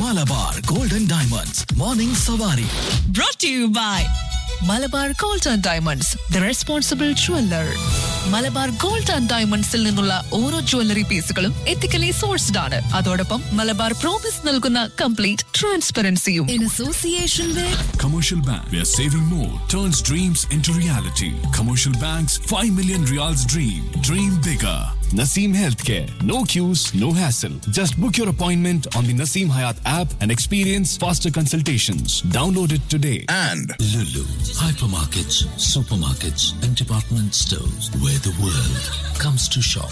Malabar golden diamonds morning സവാരി brought to you by Malabar gold and diamonds the responsible jeweller Malabar gold and ഡയമണ്ട്സിൽ നിന്നുള്ള ഓരോ jewellery പീസുകളും ethically sourced ആണ് അതോടൊപ്പം മലബാർ പ്രോമിസ് നൽകുന്ന കംപ്ലീറ്റ് ട്രാൻസ്പെറൻസിയും in association with Commercial Bank, where saving more turns dreams into reality. Commercial Bank's 5 million reals dream. Dream bigger. Naseem Healthcare. No queues, no hassle. Just book your appointment on the Naseem Hayat app and experience faster consultations. Download it today. and Lulu, hypermarkets, supermarkets, and department stores where the world comes to shop.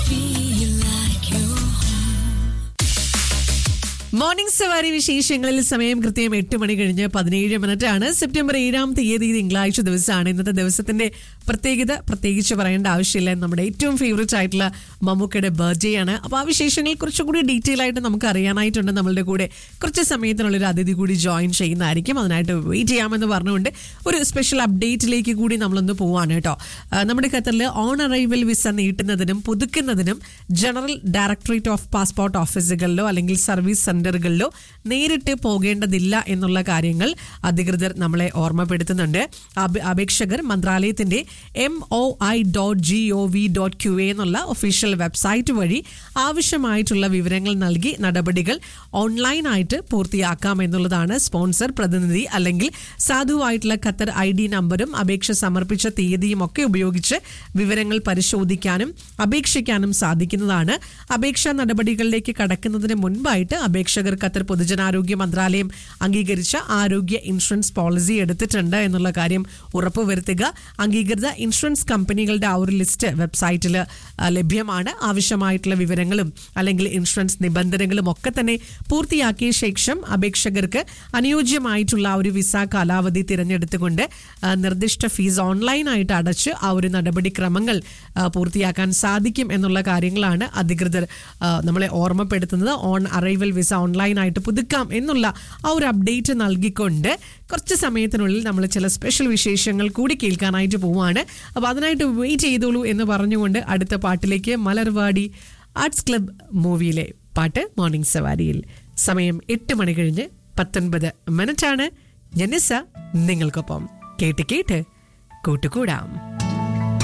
Morning സവാരി വിശേഷങ്ങളിൽ സമയം കൃത്യം എട്ട് മണി കഴിഞ്ഞ് പതിനേഴ് minute ആണ് September ഏഴാം തീയതി തിങ്കളാഴ്ച ദിവസമാണ് ഇന്നത്തെ ദിവസത്തിന്റെ പ്രത്യേകത പ്രത്യേകിച്ച് പറയേണ്ട ആവശ്യമില്ല നമ്മുടെ ഏറ്റവും ഫേവറേറ്റ് ആയിട്ടുള്ള മമ്മൂക്കയുടെ ബർത്ത്ഡേ ആണ് അപ്പോൾ ആ വിശേഷങ്ങൾ കുറച്ചും കൂടി ഡീറ്റെയിൽ ആയിട്ട് നമുക്ക് അറിയാനായിട്ടുണ്ട് നമ്മളുടെ കൂടെ കുറച്ച് സമയത്തിനുള്ള ഒരു അതിഥി കൂടി ജോയിൻ ചെയ്യുന്നതായിരിക്കും അതിനായിട്ട് വെയിറ്റ് ചെയ്യാമെന്ന് പറഞ്ഞുകൊണ്ട് ഒരു സ്പെഷ്യൽ അപ്ഡേറ്റിലേക്ക് കൂടി നമ്മളൊന്ന് പോവാണ് കേട്ടോ ആ, നമ്മുടെ ഖത്തറിൽ ഓൺ അറൈവൽ വിസ നീട്ടുന്നതിനും പുതുക്കുന്നതിനും ജനറൽ ഡയറക്ടറേറ്റ് ഓഫ് പാസ്പോർട്ട് ഓഫീസുകളിലോ അല്ലെങ്കിൽ സർവീസ് സെന്ററുകളിലോ നേരിട്ട് പോകേണ്ടതില്ല എന്നുള്ള കാര്യങ്ങൾ അധികൃതർ നമ്മളെ ഓർമ്മപ്പെടുത്തുന്നുണ്ട് അപ- അപേക്ഷകർ മന്ത്രാലയത്തിന്റെ M O I dot G O V dot Q A എന്നുള്ള ഒഫീഷ്യൽ വെബ്സൈറ്റ് വഴി ആവശ്യമായിട്ടുള്ള വിവരങ്ങൾ നൽകി നടപടികൾ ഓൺലൈനായിട്ട് പൂർത്തിയാക്കാം എന്നുള്ളതാണ് സ്പോൺസർ പ്രതിനിധി അല്ലെങ്കിൽ സാധുവായിട്ടുള്ള ഖത്തർ ഐ ഡി നമ്പറും അപേക്ഷ സമർപ്പിച്ച തീയതിയും ഒക്കെ ഉപയോഗിച്ച് വിവരങ്ങൾ പരിശോധിക്കാനും അപേക്ഷിക്കാനും സാധിക്കുന്നതാണ് അപേക്ഷാ നടപടികളിലേക്ക് കടക്കുന്നതിന് മുൻപായിട്ട് അപേക്ഷകർ ഖത്തർ പൊതുജനാരോഗ്യ മന്ത്രാലയം അംഗീകരിച്ച ആരോഗ്യ ഇൻഷുറൻസ് പോളിസി എടുത്തിട്ടുണ്ട് എന്നുള്ള കാര്യം ഉറപ്പുവരുത്തുക അംഗീകൃത ഇൻഷുറൻസ് കമ്പനികളുടെ ആ ഒരു ലിസ്റ്റ് വെബ്സൈറ്റിൽ ലഭ്യമാണ് ആവശ്യമായിട്ടുള്ള വിവരങ്ങളും അല്ലെങ്കിൽ ഇൻഷുറൻസ് നിബന്ധനകളും ഒക്കെ തന്നെ പൂർത്തിയാക്കിയ ശേഷം അപേക്ഷകർക്ക് അനുയോജ്യമായിട്ടുള്ള ആ ഒരു വിസ കാലാവധി തിരഞ്ഞെടുത്തുകൊണ്ട് ആ, നിർദ്ദിഷ്ട ഫീസ് ഓൺലൈനായിട്ട് അടച്ച് ആ ഒരു നടപടിക്രമങ്ങൾ ആ, പൂർത്തിയാക്കാൻ സാധിക്കും എന്നുള്ള കാര്യങ്ങളാണ് അധികൃതർ ആ, നമ്മളെ ഓർമ്മപ്പെടുത്തുന്നത് ഓൺ അറൈവൽ വിസ ഓൺലൈനായിട്ട് പുതുക്കാം എന്നുള്ള ആ ഒരു അപ്ഡേറ്റ് നൽകിക്കൊണ്ട് കുറച്ച് സമയത്തിനുള്ളിൽ നമ്മൾ ചില സ്പെഷ്യൽ വിശേഷങ്ങൾ കൂടി കേൾക്കാനായിട്ട് പോവുകയാണ് അപ്പോൾ അതിനായിട്ട് വെയിറ്റ് ചെയ്തോളൂ എന്ന് പറഞ്ഞുകൊണ്ട് അടുത്ത പാട്ടിലേക്ക് മലർവാടി ആർട്സ് ക്ലബ് മൂവിയിലെ പാട്ട് മോർണിംഗ് സവാരിയിൽ സമയം എട്ട് മണി കഴിഞ്ഞ് പത്തൊൻപത് മിനിറ്റാണ് ജനിസ നിങ്ങൾക്കൊപ്പം കേട്ട് കേട്ട് കൂട്ടുകൂടാം